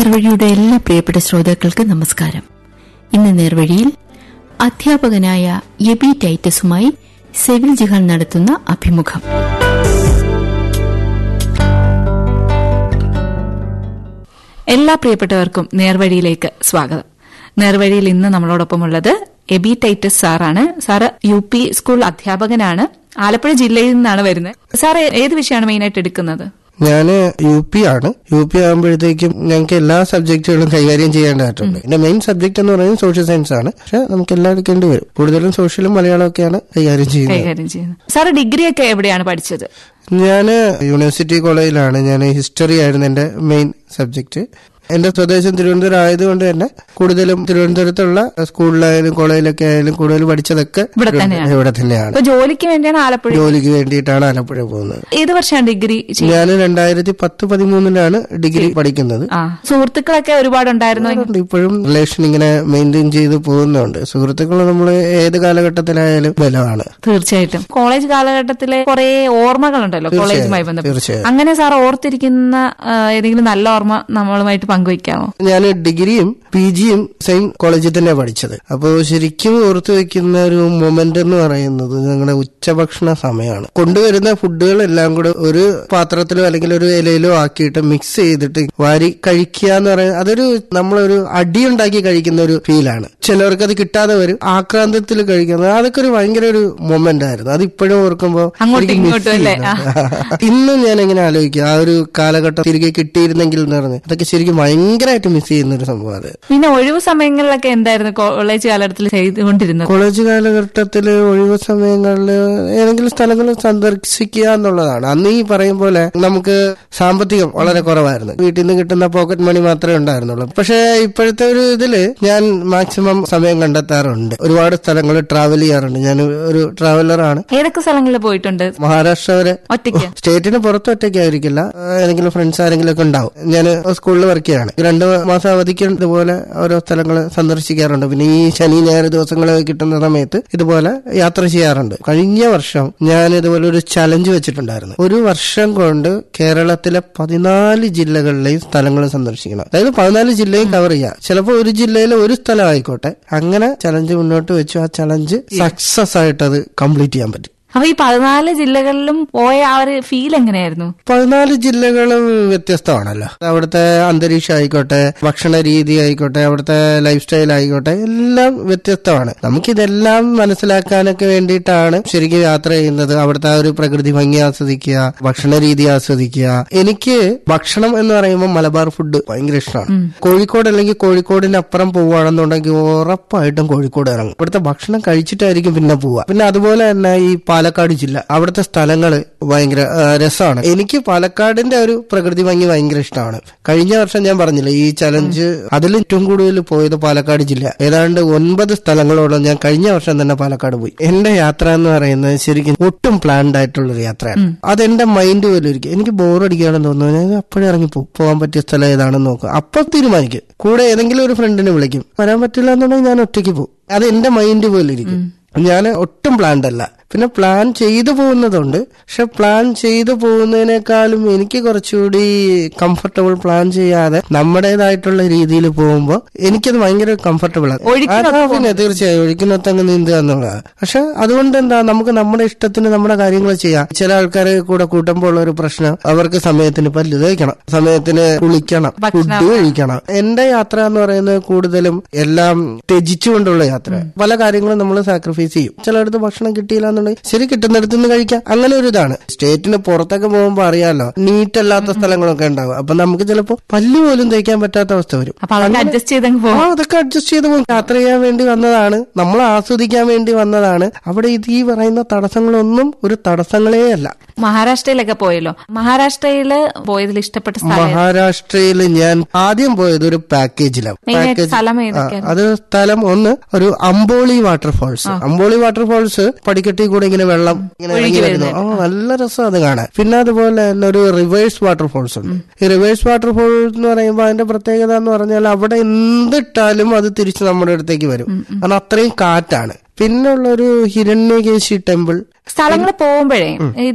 നേർവഴിയുടെ എല്ലാ പ്രിയപ്പെട്ട ശ്രോതാക്കൾക്ക് നമസ്കാരം ഇന്ന് നേർവഴിയിൽ അധ്യാപകനായ എബി ടൈറ്റസുമായി സെവിൽ ജിഹാൻ നടത്തുന്ന അഭിമുഖം എല്ലാ പ്രിയപ്പെട്ടവർക്കും നേർവഴിയിലേക്ക് സ്വാഗതം നേർവഴിയിൽ ഇന്ന് നമ്മളോടൊപ്പമുള്ളത് എബി ടൈറ്റസ് സാറാണ് സാറ് യു പി സ്കൂൾ അധ്യാപകനാണ് ആലപ്പുഴ ജില്ലയിൽ നിന്നാണ് വരുന്നത് സാർ ഏത് വിഷയമാണ് മെയിനായിട്ട് എടുക്കുന്നത് ഞാൻ യു പി ആണ് യു പി ആകുമ്പോഴത്തേക്കും ഞങ്ങൾക്ക് എല്ലാ സബ്ജക്റ്റുകളും കൈകാര്യം ചെയ്യേണ്ടതായിട്ടുണ്ട് എന്റെ മെയിൻ സബ്ജക്ട് എന്ന് പറയുന്നത് സോഷ്യൽ സയൻസ് ആണ് പക്ഷെ നമുക്ക് എല്ലാം എടുക്കേണ്ടി വരും കൂടുതലും സോഷ്യലും മലയാളം ഒക്കെയാണ് കൈകാര്യം ചെയ്യുന്നത് കൈകാര്യം ചെയ്യുന്നത് സാറ് ഡിഗ്രി ഒക്കെ എവിടെയാണ് പഠിച്ചത് ഞാൻ യൂണിവേഴ്സിറ്റി കോളേജിലാണ് ഞാൻ ഹിസ്റ്ററി ആയിരുന്നു എന്റെ മെയിൻ സബ്ജക്ട് എന്റെ സ്വദേശം തിരുവനന്തപുരം ആയതുകൊണ്ട് തന്നെ കൂടുതലും തിരുവനന്തപുരത്തുള്ള സ്കൂളിലായാലും കോളേജിലൊക്കെ ആയാലും കൂടുതൽ പഠിച്ചതൊക്കെ ഇവിടെ തന്നെയാണ്. ഇവിടെ തന്നെയാണ് അപ്പൊ ജോലിക്ക് വേണ്ടിയാണ് ആലപ്പുഴ ജോലിക്ക് വേണ്ടിയിട്ടാണ് ആലപ്പുഴ പോകുന്നത് ഏത് വർഷമാണ് ഡിഗ്രി ചെയ്യുന്നത്? ഞാൻ രണ്ടായിരത്തി പത്ത് പതിമൂന്നിലാണ് ഡിഗ്രി പഠിക്കുന്നത് ആ സുഹൃത്തുക്കളൊക്കെ ഒരുപാടുണ്ടായിരുന്നു ഉണ്ട്. ഇപ്പോഴും റിലേഷൻ ഇങ്ങനെ മെയിൻറ്റെയിൻ ചെയ്ത് പോകുന്നുണ്ട് സുഹൃത്തുക്കൾ നമ്മൾ ഏത് കാലഘട്ടത്തിലായാലും ബലമാണ് തീർച്ചയായിട്ടും കോളേജ് കാലഘട്ടത്തിലെ കുറെ ഓർമ്മകളുണ്ടല്ലോ കോളേജുമായി ബന്ധപ്പെട്ട് തീർച്ചയായും അങ്ങനെ സാർ ഓർത്തിരിക്കുന്ന ആ, ഏതെങ്കിലും നല്ല ഓർമ്മ നമ്മളുമായിട്ട് പങ്കുവയ്ക്കാമോ ഞാൻ ഡിഗ്രിയും പി ജിയും സെയിം കോളേജിൽ തന്നെ പഠിച്ചത് അപ്പോൾ ശരിക്കും ഓർത്തു വെക്കുന്ന ഒരു മൊമെന്റ് എന്ന് പറയുന്നത് ഞങ്ങളുടെ ഉച്ചഭക്ഷണ സമയമാണ് കൊണ്ടുവരുന്ന ഫുഡുകളെല്ലാം കൂടെ ഒരു പാത്രത്തിലോ അല്ലെങ്കിൽ ഒരു ഇലയിലോ ആക്കിയിട്ട് മിക്സ് ചെയ്തിട്ട് വാരി കഴിക്കുക എന്ന് പറയുന്നത് അതൊരു നമ്മളൊരു അടിയുണ്ടാക്കി കഴിക്കുന്ന ഒരു ഫീലാണ് ചിലവർക്ക് അത് കിട്ടാതെ വരും ആക്രാന്തത്തിൽ കഴിക്കുന്നത് അതൊക്കെ ഒരു ഭയങ്കര ഒരു മൊമെന്റ് ആയിരുന്നു അത് ഇപ്പോഴും ഓർക്കുമ്പോൾ അങ്ങോട്ടും എനിക്ക് miss ഇങ്ങോട്ടും അല്ലേ? ചെയ്യുന്നുണ്ട്. ഇന്നും ഞാൻ എങ്ങനെ ആലോചിക്കും ആ ഒരു കാലഘട്ടം തിരികെ കിട്ടിയിരുന്നെങ്കിൽ എന്ന് പറഞ്ഞ് അതൊക്കെ ശരിക്കും ഭയങ്കരമായിട്ട് മിസ് ചെയ്യുന്ന ഒരു സംഭവം അത് പിന്നെ ഒഴിവു സമയങ്ങളിലൊക്കെ എന്തായിരുന്നു കോളേജ് കാലഘട്ടത്തിൽ ചെയ്തുകൊണ്ടിരുന്നത് കോളേജ് കാലഘട്ടത്തിൽ ഒഴിവ് സമയങ്ങളിൽ ഏതെങ്കിലും സ്ഥലങ്ങൾ സന്ദർശിക്കുക എന്നുള്ളതാണ് അന്ന് ഈ പറയും പോലെ നമുക്ക് സാമ്പത്തികം വളരെ കുറവായിരുന്നു വീട്ടിൽ നിന്ന് കിട്ടുന്ന പോക്കറ്റ് മണി മാത്രമേ ഉണ്ടായിരുന്നുള്ളൂ പക്ഷേ ഇപ്പോഴത്തെ ഒരു ഇതില് ഞാൻ മാക്സിമം സമയം കണ്ടെത്താറുണ്ട് ഒരുപാട് സ്ഥലങ്ങൾ ട്രാവൽ ചെയ്യാറുണ്ട് ഞാൻ ഒരു ട്രാവലറാണ് ഏതൊക്കെ സ്ഥലങ്ങളിൽ പോയിട്ടുണ്ട് മഹാരാഷ്ട്ര വരെ ഒറ്റയ്ക്ക് സ്റ്റേറ്റിന് പുറത്ത് ഒറ്റയ്ക്കായിരിക്കില്ല ഏതെങ്കിലും ഫ്രണ്ട്സ് ആരെങ്കിലും ഒക്കെ ഉണ്ടാവും ഞാൻ സ്കൂളിൽ വർക്ക് ചെയ്യാണ് രണ്ട് മാസം അവധിക്ക് ഇതുപോലെ ഓരോ സ്ഥലങ്ങൾ സന്ദർശിക്കാറുണ്ട് പിന്നെ ഈ ശനി ഞായർ ദിവസങ്ങൾ കിട്ടുന്ന സമയത്ത് ഇതുപോലെ യാത്ര ചെയ്യാറുണ്ട് കഴിഞ്ഞ വർഷം ഞാൻ ഇതുപോലെ ഒരു ചലഞ്ച് വെച്ചിട്ടുണ്ടായിരുന്നു ഒരു വർഷം കൊണ്ട് കേരളത്തിലെ പതിനാല് ജില്ലകളിലെയും സ്ഥലങ്ങൾ സന്ദർശിക്കണം അതായത് പതിനാല് ജില്ലയും കവർ ചെയ്യാം ചിലപ്പോൾ ഒരു ജില്ലയിലെ ഒരു സ്ഥലം ആയിക്കോട്ടെ അങ്ങനെ ചലഞ്ച് മുന്നോട്ട് വെച്ചു ആ ചലഞ്ച് സക്സസ് ആയിട്ട് അത് കംപ്ലീറ്റ് ചെയ്യാൻ പറ്റി അപ്പൊ ഈ പതിനാല് ജില്ലകളിലും പോയ ആ ഒരു ഫീൽ എങ്ങനെയായിരുന്നു പതിനാല് ജില്ലകളും വ്യത്യസ്തമാണല്ലോ അവിടുത്തെ അന്തരീക്ഷം ആയിക്കോട്ടെ ഭക്ഷണ രീതി ആയിക്കോട്ടെ അവിടുത്തെ ലൈഫ് സ്റ്റൈൽ ആയിക്കോട്ടെ എല്ലാം വ്യത്യസ്തമാണ് നമുക്കിതെല്ലാം മനസ്സിലാക്കാനൊക്കെ വേണ്ടിയിട്ടാണ് ശരിക്കും യാത്ര ചെയ്യുന്നത് അവിടുത്തെ ആ ഒരു പ്രകൃതി ഭംഗി ആസ്വദിക്കുക ഭക്ഷണ രീതി ആസ്വദിക്കുക എനിക്ക് ഭക്ഷണം എന്ന് പറയുമ്പോൾ മലബാർ ഫുഡ് ഭയങ്കര ഇഷ്ടമാണ് കോഴിക്കോട് അല്ലെങ്കിൽ കോഴിക്കോടിനപ്പുറം പോവുകയാണെന്നുണ്ടെങ്കിൽ ഉറപ്പായിട്ടും കോഴിക്കോട് ഇറങ്ങും ഇവിടുത്തെ ഭക്ഷണം കഴിച്ചിട്ടായിരിക്കും പിന്നെ പോവുക പിന്നെ അതുപോലെ തന്നെ ഈ പാലക്കാട് ജില്ല അവിടുത്തെ സ്ഥലങ്ങള് ഭയങ്കര ആ, രസമാണ് എനിക്ക് പാലക്കാടിന്റെ ഒരു പ്രകൃതി ഭംഗി ഭയങ്കര ഇഷ്ടമാണ് കഴിഞ്ഞ വർഷം ഞാൻ പറഞ്ഞില്ലേ ഈ ചലഞ്ച് അതിൽ ഏറ്റവും കൂടുതൽ പോയത് പാലക്കാട് ജില്ല ഏതാണ്ട് ഒൻപത് സ്ഥലങ്ങളോളം ഞാൻ കഴിഞ്ഞ വർഷം തന്നെ പാലക്കാട് പോയി എന്റെ യാത്ര എന്ന് പറയുന്നത് ശരിക്കും ഒട്ടും പ്ലാൻഡ് ആയിട്ടുള്ള ഒരു യാത്രയാണ് അതെന്റെ മൈൻഡ് പോലും ഇരിക്കും എനിക്ക് ബോറടിക്കുകയാണെന്ന് തോന്നുന്നു ഞാൻ അപ്പോഴേ ഇറങ്ങി പോകും പോകാൻ പറ്റിയ സ്ഥലം ഏതാണെന്ന് നോക്കും അപ്പൊ തീരുമാനിക്കും കൂടെ ഏതെങ്കിലും ഒരു ഫ്രണ്ടിനെ വിളിക്കും വരാൻ പറ്റില്ല എന്നുണ്ടെങ്കിൽ ഞാൻ ഒറ്റയ്ക്ക് പോകും അത് എന്റെ മൈൻഡ് പോലെ ഇരിക്കും ഞാൻ ഒട്ടും പ്ലാൻഡ് അല്ല പിന്നെ പ്ലാൻ ചെയ്തു പോകുന്നതുണ്ട് പക്ഷെ പ്ലാൻ ചെയ്തു പോകുന്നതിനേക്കാളും എനിക്ക് കുറച്ചുകൂടി കംഫർട്ടബിൾ പ്ലാൻ ചെയ്യാതെ നമ്മുടേതായിട്ടുള്ള രീതിയിൽ പോകുമ്പോൾ എനിക്കത് ഭയങ്കര കംഫർട്ടബിൾ ആണ് ഒഴുക്കിനൊത്ത് ആ, പിന്നെ തീർച്ചയായും ഒഴുക്കിനൊത്തങ്ങ് നീന്തുക എന്നുള്ളതാണ് പക്ഷെ അതുകൊണ്ട് എന്താ നമുക്ക് നമ്മുടെ ഇഷ്ടത്തിന് നമ്മുടെ കാര്യങ്ങൾ ചെയ്യാം ചില ആൾക്കാർ കൂടെ കൂട്ടുമ്പോൾ ഉള്ള ഒരു പ്രശ്നം അവർക്ക് സമയത്തിന് പല്ല് തേക്കണം സമയത്തിന് കുളിക്കണം ഭക്ഷണം. ഫുഡ് കഴിക്കണം എന്റെ യാത്ര എന്ന് പറയുന്നത് കൂടുതലും എല്ലാം ത്യജിച്ചുകൊണ്ടുള്ള യാത്ര പല കാര്യങ്ങളും നമ്മൾ സാക്രിഫൈസ് ചെയ്യും ചിലയിടത്ത് ഭക്ഷണം കിട്ടിയില്ല എന്നുണ്ടെങ്കിൽ ശരി കിട്ടുന്നിടത്ത് നിന്ന് കഴിക്കാം അങ്ങനെ ഒരു ഇതാണ് സ്റ്റേറ്റിന് പുറത്തൊക്കെ പോകുമ്പോൾ അറിയാലോ നീറ്റ് അല്ലാത്ത സ്ഥലങ്ങളൊക്കെ ഉണ്ടാവും അപ്പൊ നമുക്ക് ചിലപ്പോൾ പല്ല് പോലും തേക്കാൻ പറ്റാത്ത അവസ്ഥ വരും അപ്പൊ അതൊക്കെ അഡ്ജസ്റ്റ് ചെയ്തങ്ങ് ആ പോകും അതൊക്കെ അഡ്ജസ്റ്റ് ചെയ്ത് പോകും യാത്ര ചെയ്യാൻ വേണ്ടി വന്നതാണ് നമ്മൾ ആസ്വദിക്കാൻ വേണ്ടി വന്നതാണ് അവിടെ ഇത് ഈ പറയുന്ന തടസ്സങ്ങളൊന്നും ഒരു തടസ്സങ്ങളേ അല്ല മഹാരാഷ്ട്രയിലൊക്കെ പോയല്ലോ മഹാരാഷ്ട്രയില് പോയതിൽ ഇഷ്ടപ്പെട്ട സ്ഥലം ഏതാ? മഹാരാഷ്ട്രയിൽ ഞാൻ ആദ്യം പോയത് ഒരു പാക്കേജിലാണ് Main ആയിട്ട് പാക്കേജ് സ്ഥലം ആ, ഏതൊക്കെയാണ് അത് സ്ഥലം ഒന്ന് ഒരു അമ്പോളി വാട്ടർഫോൾസ് അമ്പോളി വാട്ടർഫോൾസ് പടിക്കെട്ടി കൂടെ ഇങ്ങനെ വെള്ളം ഇങ്ങനെ ഇറങ്ങി വരുന്നു ആ നല്ല രസം അത് കാണാൻ പിന്നെ അതുപോലെ തന്നെ ഒരു റിവേഴ്സ് വാട്ടർഫോൾസ് ഉണ്ട് ഈ റിവേഴ്സ് വാട്ടർഫോൾസ് എന്ന് പറയുമ്പോൾ അതിന്റെ പ്രത്യേകത എന്ന് പറഞ്ഞാൽ അവിടെ എന്തിട്ടാലും അത് തിരിച്ച് നമ്മുടെ അടുത്തേക്ക് വരും കാരണം അത്രയും കാറ്റാണ് പിന്നുള്ളൊരു ഹിരണ്യകേശി ടെമ്പിൾ സ്ഥലങ്ങൾ പോകുമ്പോഴേ